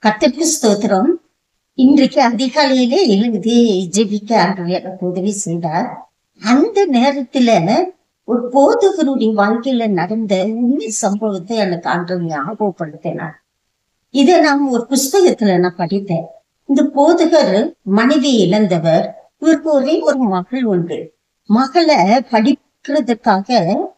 கத்திற்கு ஸ்தோத்திரம் இன்றைக்கு அதிகாலையிலே எழுதி ஜெபிக்க ஆண்டவர் எனக்கு உதவி செய்தார் அந்த நேரத்துல ஒரு போதகருடைய வாழ்க்கையில நடந்த உண்மை சம்பவத்தை எனக்கு ஆண்டவர் ஞாபகப்படுத்தினார் இதை நான் ஒரு புஸ்தகத்துல நான் படித்தேன் இந்த போதகர் மனைவி இழந்தவர் இவருக்கு ஒரே ஒரு மகள் உண்டு மகளை படிக்கிறதுக்காக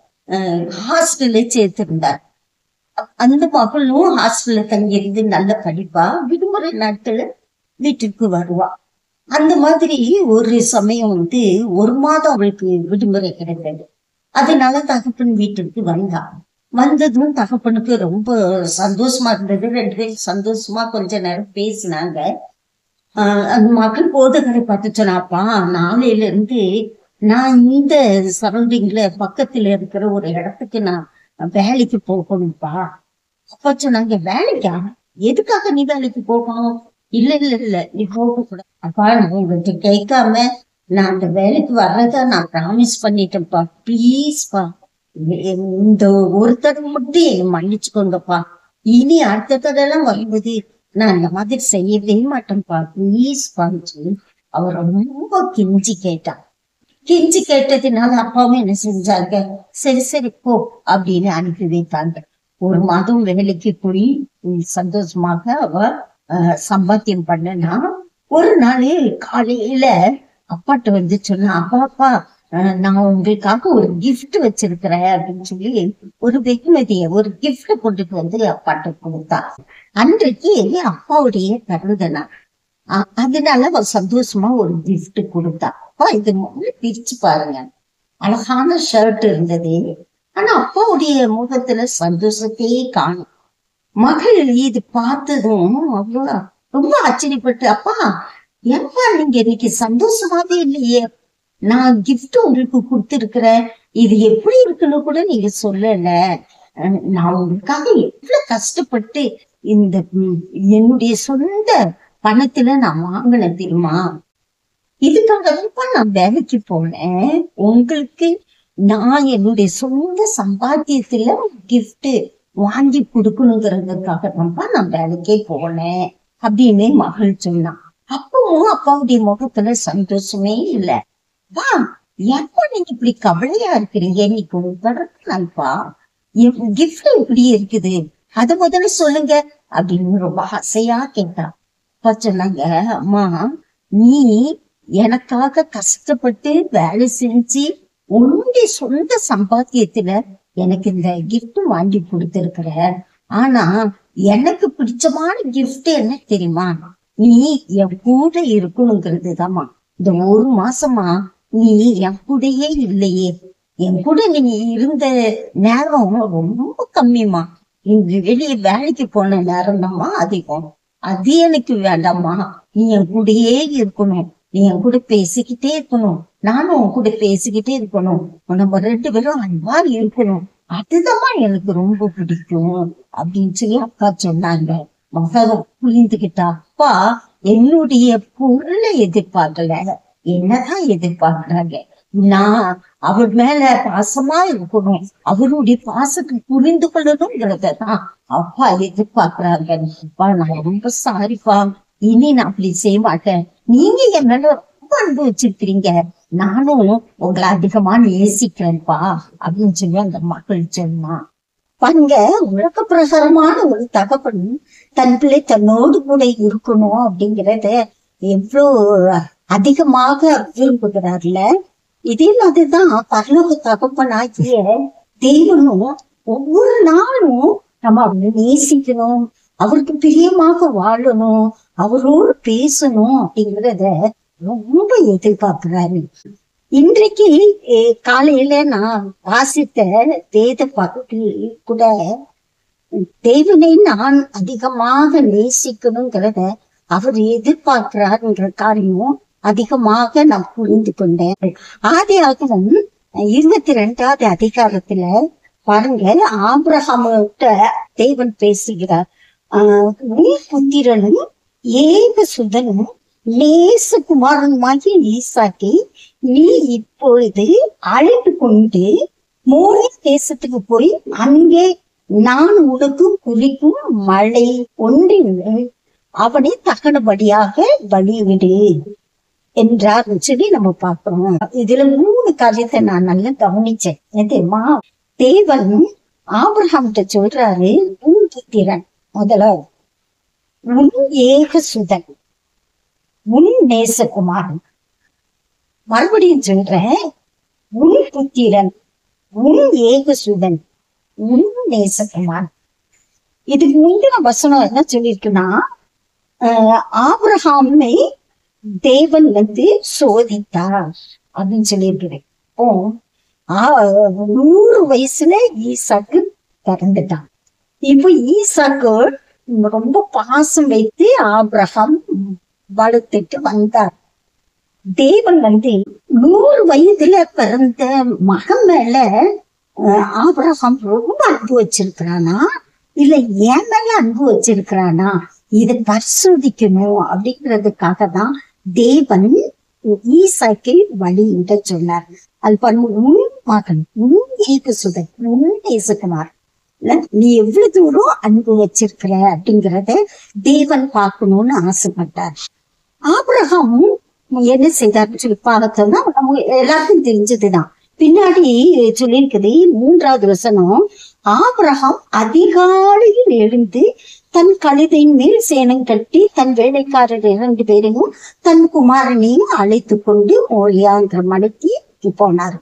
ஹாஸ்டல்ல சேர்த்திருந்தார் அந்த மகளும் ஹாஸ்டல்ல தங்கியிருந்து நல்ல படிப்பா விடுமுறை நாட்கள் வீட்டுக்கு வருவா அந்த மாதிரி ஒரு சமயம் வந்து ஒரு மாதம் அவளுக்கு விடுமுறை கிடைத்தது அதனால தகப்பன் வீட்டுக்கு வந்தா வந்ததும் தகப்பனுக்கு ரொம்ப சந்தோஷமா இருந்தது ரெண்டு பேரும் சந்தோஷமா கொஞ்ச நேரம் பேசினாங்க ஆஹ் அந்த மகள் போதகரை பார்த்து சொன்னாப்பா நாளையில இருந்து நான் இந்த சரௌண்டிங்ல பக்கத்துல இருக்கிற ஒரு இடத்துக்கு நான் வேலைக்கு போகணும்ப்பா அப்ப சொன்னாங்க வேலைக்கா எதுக்காக நீ வேலைக்கு போகணும் இல்ல இல்ல இல்ல நீ போக கூடாது அப்பா நான் உங்ககிட்ட கேட்காம நான் அந்த வேலைக்கு வர்றதா நான் ப்ராமிஸ் பண்ணிட்டேன்ப்பா ப்ளீஸ்ப்பா இந்த ஒரு தடவை மட்டும் என்னை மன்னிச்சுக்கோங்கப்பா இனி அடுத்த தடவை வரும்போது நான் இந்த மாதிரி செய்யவே மாட்டேன்ப்பா ப்ளீஸ்ப்பான்னு சொல்லி அவர் ரொம்ப கெஞ்சி கேட்டா கெஞ்சி கேட்டதுனால அப்பாவும் என்ன செஞ்சாங்க சரி சரி போ அப்படின்னு அனுப்பி வைத்தாங்க ஒரு மாதம் வேலைக்கு போய் சந்தோஷமாக அவ அஹ், சம்பாத்தியம் பண்ணனா ஒரு நாள் காலையில அப்பாட்ட வந்து சொன்னா அப்பா அப்பா அஹ், நான் உங்களுக்காக ஒரு gift வச்சிருக்கிறேன் அப்படின்னு சொல்லி ஒரு வெகுமதிய ஒரு gift கொண்டுட்டு வந்து அப்பாட்ட கொடுத்தா அன்றைக்கு அப்பாவுடைய கருதனா அதனால அவ சந்தோஷமா ஒரு gift கொடுத்தா அப்பா இது முதல்ல பிரிச்சு பாருங்க அழகான ஷர்ட் இருந்தது ஆனா அப்பாவுடைய முகத்துல சந்தோஷத்தையே காணும் மகள் இது பார்த்ததும் அவ்வளோ ரொம்ப ஆச்சரியப்பட்டு அப்பா ஏப்பா நீங்க இன்னைக்கு சந்தோஷமாவே இல்லையே நான் gift உங்களுக்கு கொடுத்துருக்கிறேன் இது எப்படி இருக்குன்னு கூட நீங்க சொல்லல அஹ் நான் உங்களுக்காக எவ்வளவு கஷ்டப்பட்டு இந்த ம், என்னுடைய சொந்த பணத்துல நான் வாங்கினேன் தெரியுமா இதுக்காகதான்ப்பா நான் வேலைக்கு போனேன் உங்களுக்கு நான் என்னுடைய சொந்த சம்பாத்தியத்துல gift வாங்கி கொடுக்கணுங்கிறதுக்காக தான்ப்பா நான் வேலைக்கே போனேன் அப்படின்னு மகள் சொன்னான் அப்பவும் அப்பாவுடைய முகத்துல சந்தோஷமே இல்ல வா எப்ப நீங்க இப்படி கவலையா இருக்கிறீங்க இன்னைக்கு ஒரு நாள்ப்பா என் gift இப்படி இருக்குது அத முதல்ல சொல்லுங்க அப்படின்னு ரொம்ப ஆசையா கேட்டா அப்பா சொன்னாங்க அம்மா நீ எனக்காக கஷ்டப்பட்டு வேலை செஞ்சு உன்னுடைய சொந்த சம்பாத்தியத்துல எனக்கு இந்த gift வாங்கி கொடுத்திருக்கிற ஆனா எனக்கு பிடிச்சமான gift என்ன தெரியுமா நீ என் கூட இருக்கணுங்கிறது தாம்மா இந்த ஒரு மாசமா நீ என் கூடயே இல்லையே என் கூட நீ இருந்த நேரம் ரொம்ப கம்மிமா நீங்க வெளியே வேலைக்கு போன நேரம் தான்மா அதிகம் அது எனக்கு வேண்டாம்மா நீ என் கூடயே இருக்கணும் நீ என் கூட பேசிக்கிட்டே இருக்கணும் நானும் உன் கூட பேசிக்கிட்டே இருக்கணும் நம்ம ரெண்டு பேரும் அன்பா இருக்கணும் அதுதாம்மா எனக்கு ரொம்ப பிடிக்கும் அப்படின்னு சொல்லி அப்பா சொன்னாங்க மகன் புரிந்துகிட்டா அப்பா என்னுடைய பொருளை எதிர்பார்க்கல என்னதான் எதிர்பார்க்கறாங்க நான் அவர் மேல பாசமா இருக்கணும் அவருடைய பாசத்தை புரிந்து கொள்ளணுங்கிறதான் அப்பா எதிர்பார்க்கறாங்க அப்பா நான் ரொம்ப சாரிப்பா இனி நான் அப்படி செய்ய மாட்டேன் நீங்க என் மேல ரொம்ப அன்பு வச்சிருக்கிறீங்க நானும் உங்களை அதிகமா நேசிக்கிறேன்ப்பா அப்படின்னு சொல்லி அந்த மக்கள் சொன்னா பாருங்க உலக பிரகாரமான ஒரு தகப்பன் தன் பிள்ளை தன்னோடு கூட இருக்கணும் அப்படிங்கறத எவ்வளோ அதிகமாக விரும்புகிறார்ல இதே மாதிரிதான் பரலோக தகப்பனாகிய தெய்வனும் ஒவ்வொரு நாளும் நம்ம அவரை நேசிக்கணும் அவருக்கு பிரியமாக வாழணும் அவரோடு பேசணும் அப்படிங்கறத ரொம்ப எதிர்பார்க்கிறாரு இன்றைக்கு eh, காலையில நான் வாசித்த வேத பகுதி கூட தேவனை நான் அதிகமாக நேசிக்கணுங்கிறத அவர் எதிர்பார்க்கிறாருங்கிற காரியம் அதிகமாக நான் புரிந்து கொண்டேன் ஆதியாகமம் இருபத்தி ரெண்டாவது அதிகாரத்துல பாருங்க ஆபிரகாமிட்ட தேவன் பேசுகிறார் ஆஹ் நீ புத்திரனும் ஏக சுதனும் நேசகுமாரனுமாகிய ஈசாக்கை நீ இப்பொழுது அழைத்து கொண்டு மோரி தேசத்துக்கு போய் அங்கே நான் உனக்கு குறிக்கும் மழை ஒன்றில் அவனை தகனபடியாக பலிவிடு என்றார் சொல்லி நம்ம பார்க்கிறோம் இதுல மூணு காரியத்தை நான் நல்லா கவனிச்சேன் எதுமா தேவன் ஆபிரகாம்கிட்ட சொல்றாரு உன் புத்திரன் முதல்ல உன் ஏக சுதன் உன் நேசகுமாரன் மறுபடியும் சொல்றேன் உன் புத்திரன் உன் ஏக சுதன் உன் நேசகுமாரன் இதுக்கு முந்தின வசனம் என்ன சொல்லியிருக்குன்னா ஆஹ் ஆபிரகாமை தேவன் வந்து சோதித்தார் அப்படின்னு சொல்லியிருக்கிறேன் இப்போ ஆஹ் நூறு வயசுல ஈசாக்கு பிறந்துட்டான் இப்போ ஈசாக்கு ரொம்ப பாசம் வைத்து ஆபிரகாம் வளர்த்துட்டு வந்தார் தேவன் வந்து நூறு வயதுல பிறந்த மகன் மேல ஆஹ் ஆபிரகாம் ரொம்ப அன்பு வச்சிருக்கிறானா இல்ல என் மேல அன்பு வச்சிருக்கிறானா இதை பரிசோதிக்கணும் அப்படிங்கிறதுக்காக தான் தேவன் ஈசாக்கை வழியிட சொன்னார் அது பாருங்க உன் மகன் உன் ஏக சுதன் உன் நேசகுமார் இல்ல நீ எவ்வளவு தூரம் அன்பு வச்சிருக்கிற அப்படிங்கறத தேவன் பார்க்கணும்னு ஆசைப்பட்டார் ஆபிரகாம் என்ன செய்தார்னு சொல்லி பார்த்தோம்னா நம்ம எல்லாருக்கும் தெரிஞ்சதுதான் பின்னாடி சொல்லியிருக்குது மூன்றாவது வசனம் ஆபிரகாம் அதிகாலையில் எழுந்து தன் கழுதையின் மேல் சேனம் கட்டி தன் வேலைக்காரர் இரண்டு பேரையும் தன் குமாரனையும் அழைத்து கொண்டு மொழியாங்கிற மலைக்கு போனார்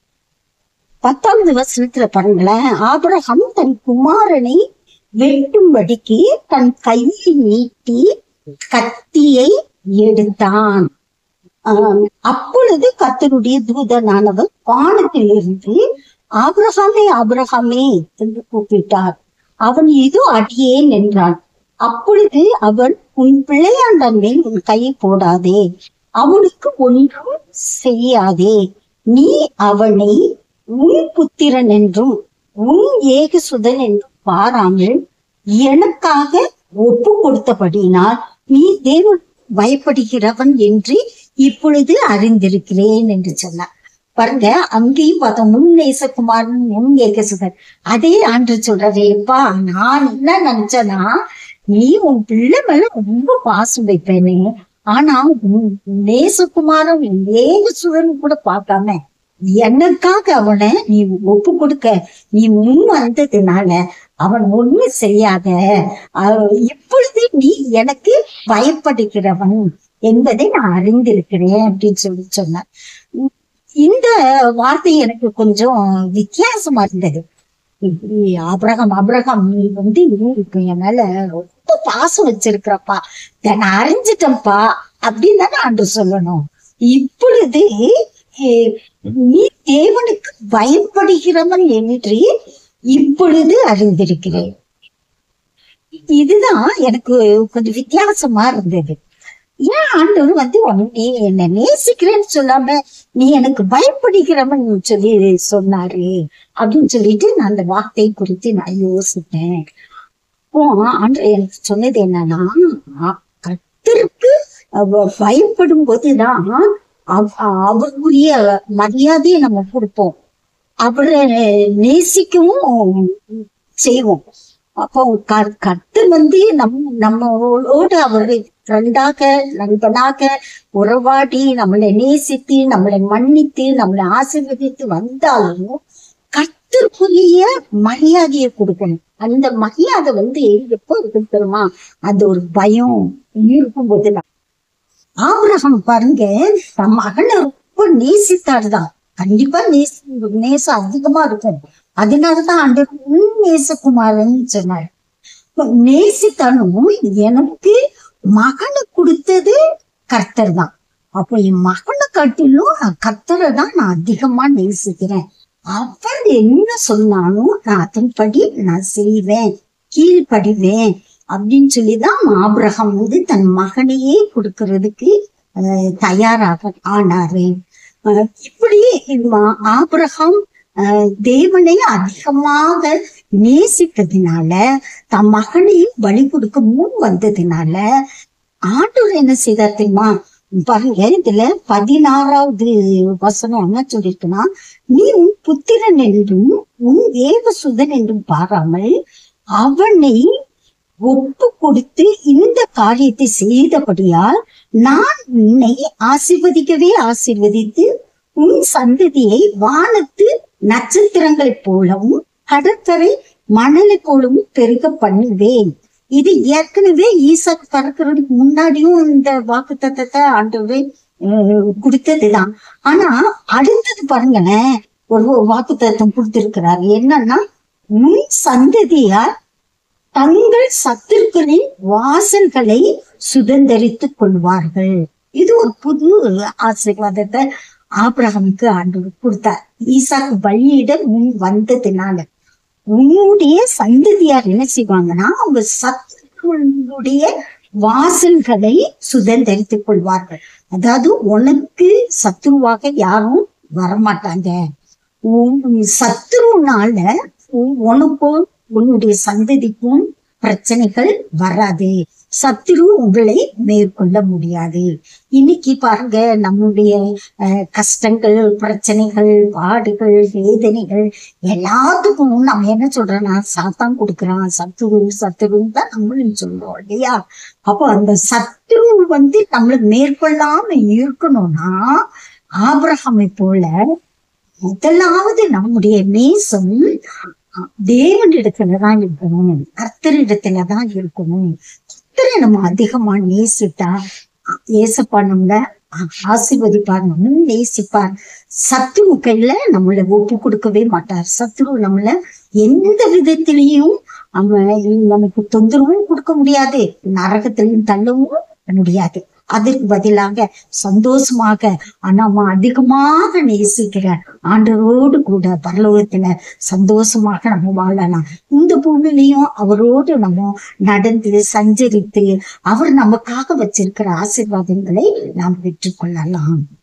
பத்தாவது வசனத்துல பாருங்களேன் ஆபிரகாம் தன் குமாரனை வெட்டும்படிக்கு தன் கையை நீட்டி கத்தியை எடுத்தான் ஆம், அப்பொழுது கர்த்தருடைய தூதனானவர் வானத்திலிருந்து ஆபிரகாமே ஆபிரகாமே என்று கூப்பிட்டார் அவன் இதோ அடியேன் என்றான் அப்பொழுது அவர் உன் பிள்ளையாண்டன் மேல் உன் கையை போடாதே அவனுக்கு ஒன்றும் செய்யாதே நீ அவனை உன் புத்திரன் என்றும் உன் ஏகசுதன் என்றும் பாராமல் எனக்காக ஒப்பு கொடுத்தபடினால் நீ தேவன் பயப்படுகிறவன் என்று இப்பொழுது அறிந்திருக்கிறேன் என்று சொன்னார் பாருங்க அங்கேயும் பார்த்தோம் முன் நேசகுமாரன் முன் ஏகசுதன் அதே ஆண்டு சொல்றாரு எப்பா நான் என்ன நினைச்சேன்னா நீ உன் பிள்ளை மேல ரொம்ப பாசம் வைப்பேனே ஆனா உன் நேசகுமாரன் ஏகசுதன் கூட பார்க்காம எனக்காக அவனை நீ ஒப்பு கொடுக்க நீ முன் வந்ததுனால அவன் ஒண்ணு செய்யாத அஹ் இப்பொழுது நீ எனக்கு பயப்படுகிறவன் என்பதை நான் அறிந்திருக்கிறேன் அப்படின்னு சொல்லி சொன்னார் உம் இந்த வார்த்தை எனக்கு கொஞ்சம் வித்தியாசமா இருந்தது இப்படி அபிரகம் அபிரகம் நீ வந்து இவருக்கு என் மேல ரொம்ப பாசம் வச்சிருக்கிறப்பா இதை நான் அறிஞ்சிட்டேன்ப்பா அப்படின்னு தானே ஆண்டு சொல்லணும் இப்பொழுது eh, நீ தேவனுக்கு பயப்படுகிறவன் என்று இப்பொழுது அறிந்திருக்கிறேன் இதுதான் எனக்கு கொஞ்சம் வித்தியாசமா இருந்தது ஏன் ஆண்டவர் வந்து உன்னை நீ என்ன நேசிக்கிறேன்னு சொல்லாம நீ எனக்கு பயப்படுகிறவன் சொல்லி சொன்னாரு அப்படின்னு சொல்லிட்டு நான் அந்த வார்த்தை குறித்து நான் யோசித்தேன் அப்போ ஆண்டவர் எனக்கு சொன்னது என்னன்னா அ- கர்த்தருக்கு அவ பயப்படும் போதுதான் அவ- அவருக்குரிய மரியாதையை நம்ம கொடுப்போம் அவரை நேசிக்கவும் செய்வோம் அப்போ க- கர்த்தர் வந்து நம் நம்மளோட அவர் ஃப்ரெண்டாக நண்பனாக உறவாடி நம்மளை நேசித்து நம்மளை மன்னித்து நம்மளை ஆசீர்வதித்து வந்தாலும் கர்த்தருக்குரிய மரியாதையை கொடுக்கணும் அந்த மரியாதை வந்து எப்போ இருக்கும் தெரியுமா அந்த ஒரு பயம் இருக்கும் போதுதான் ஆபிரகம் பாருங்க தன் மகனை ரொம்ப நேசித்தாருதான் கண்டிப்பா நேச நேசம் அதிகமா இருக்கும் அதனாலதான் ஆண்டவர் உன் நேசகுமாரன் சொன்னார் நேசித்தாலும் எனக்கு மகனை கொடுத்தது கர்த்தர் தான் அப்போ என் மகனை காட்டிலும் நான் கர்த்தரை தான் நான் அதிகமா நேசிக்கிறேன் அவர் என்ன சொன்னாலும் நான் அதன்படி நான் செய்வேன் கீழ்ப்படிவேன் அப்படின்னு சொல்லிதான் ஆபிரகாம் வந்து தன் மகனையே கொடுக்கறதுக்கு அஹ், தயாராக ஆனாரு அஹ், இப்படி ம- ஆபிரகாம் அஹ், தேவனை அதிகமாக நேசித்ததினால தன் மகனையும் பலி கொடுக்க முன் வந்ததினால ஆண்டவர் என்ன செய்தார் தெரியுமா பாருங்க இதுல பதினாறாவது வசனம் என்ன சொல்லியிருக்குன்னா நீ உன் புத்திரன் என்றும் உன் ஏக சுதன் என்றும் பாராமல் அவனை ஒப்பு கொடுத்து இந்த காரியத்தை செய்தபடியால் நான் உன்னை ஆசீர்வதிக்கவே ஆசீர்வதித்து உன் சந்ததியை வானத்து நட்சத்திரங்களைப் போலவும் கடற்கரை மணலை போலவும் பெருக பண்ணுவேன் இது ஏற்கனவே ஈசாக்கு பறக்கிறதுக்கு முன்னாடியும் இந்த வாக்கு தத்தத்தை ஆண்டவரே அஹ், கொடுத்ததுதான் ஆனா அடுத்தது பாருங்களேன் ஒரு வாக்கு தத்தம் கொடுத்திருக்கிறார் என்னன்னா உன் சந்ததியார் தங்கள் சத்துருக்களின் வாசல்களை சுதந்தரித்துக் கொள்வார்கள் இது ஒரு புது ஆசீர்வாதத்தை ஆபிரகாமுக்கு ஆண்டவர் கொடுத்தார் ஈசாக்கு வழியிட முன் வந்ததுனால உன்னுடைய சந்ததியார் என்ன செய்வாங்கன்னா அவங்க சத்துருடைய வாசல்களை சுதந்தரித்துக் கொள்வார்கள் அதாவது உனக்கு சத்துருவாக யாரும் வரமாட்டாங்க உன் சத்துருனால உன்- உனக்கும் உன்னுடைய சந்ததிக்கும் பிரச்சனைகள் வராது சத்துரு உங்களை மேற்கொள்ள முடியாது இன்னைக்கு பாருங்க நம்முடைய அஹ், கஷ்டங்கள் பிரச்சனைகள் பாடுகள் வேதனைகள் எல்லாத்துக்கும் நம்ம என்ன சொல்றோம்னா சாத்தான் கொடுக்குறான் சத்துரு சத்துருன்னு தான் நம்மளும் சொல்றோம் இல்லையா அப்போ அந்த சத்துரு வந்து நம்மளை மேற்கொள்ளாம இருக்கணும்னா ஆபிரகாமை போல முதலாவது நம்முடைய நேசம் தேவனிடத்துல தான் இருக்கணும் கர்த்தரிடத்துல தான் இருக்கணும் கர்த்தரை நம்ம அதிகமா நேசித்தா ஏசப்பா நம்மள ஆசீர்வதிப்பார் நம்ம நேசிப்பார் சத்துரு கையில நம்மள ஒப்பு கொடுக்கவே மாட்டார் சத்துரு நம்மள எந்த விதத்திலையும் அவன் நமக்கு தொந்தரவும் கொடுக்க முடியாது நரகத்திலையும் தள்ளவும் முடியாது அதற்கு பதிலாக சந்தோஷமாக நம்ம அதிகமாக நேசிக்கிற ஆண்டவரோடு கூட பரலோகத்துல சந்தோஷமாக நம்ம வாழலாம் இந்த பூமியிலையும் அவரோடு நம்ம நடந்து சஞ்சரித்து அவர் நமக்காக வச்சிருக்கிற ஆசீர்வாதங்களை நாம் பெற்றுக்கொள்ளலாம்